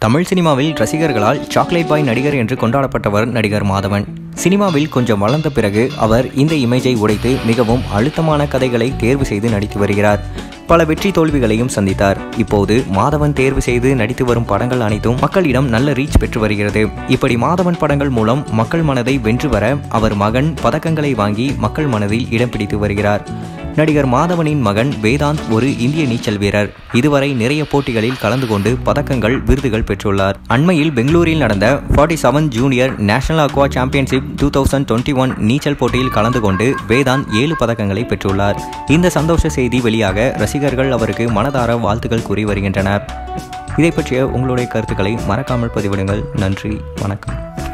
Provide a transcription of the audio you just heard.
தமிழ் சினிமாவில் ரசிகர்களால் chocolate boy நடிகர் என்று கொண்டாடப்பட்டவர் நடிகர் மாதவன் சினிமாவில் கொஞ்சம் வளர்ந்த பிறகு அவர் இந்த இமேஜை உடைத்து மிகவும் அழுத்தமான கதைகளை தேர்வு செய்து நடித்து வருகிறார் பல வெற்றி தோல்விகளையும் சந்தித்தார் இப்போது மாதவன் தேர்வு செய்து நடித்து வரும் படங்கள் அனைத்தும் மக்களிடம் நல்ல ரீச் பெற்று வருகிறது இப்படி மாதவன் படங்கள் மூலம் மக்கள் மனதை வென்று வர அவர் மகன் பதக்கங்களை வாங்கி மக்கள் மனதில் இடம் பிடித்து வருகிறார் நடிகர் மாதவனின் மகன் வேதாந்த் ஒரு இந்திய நீச்சல் வீரர் இதுவரை நிறைய போட்டிகளில் கலந்து கொண்டு பதக்கங்கள் விருதுகள் பெற்றுள்ளார் அண்மையில் பெங்களூரில் நடந்த forty seven junior national aqua championship two thousand twenty one நீச்சல் போட்டியில் கலந்து கொண்டு வேதாந்த் ஏழு பதக்கங்களை பெற்றுள்ளார் இந்த சந்தோஷ செய்தி வெளியாக ரசிகர்கள் அவருக்கு மனதார வாழ்த்துக்கள் கூறி வருகின்றனர் இதை பற்றிய உங்களுடைய கருத்துக்களை மறக்காமல் பதிவிடுங்கள் நன்றி வணக்கம்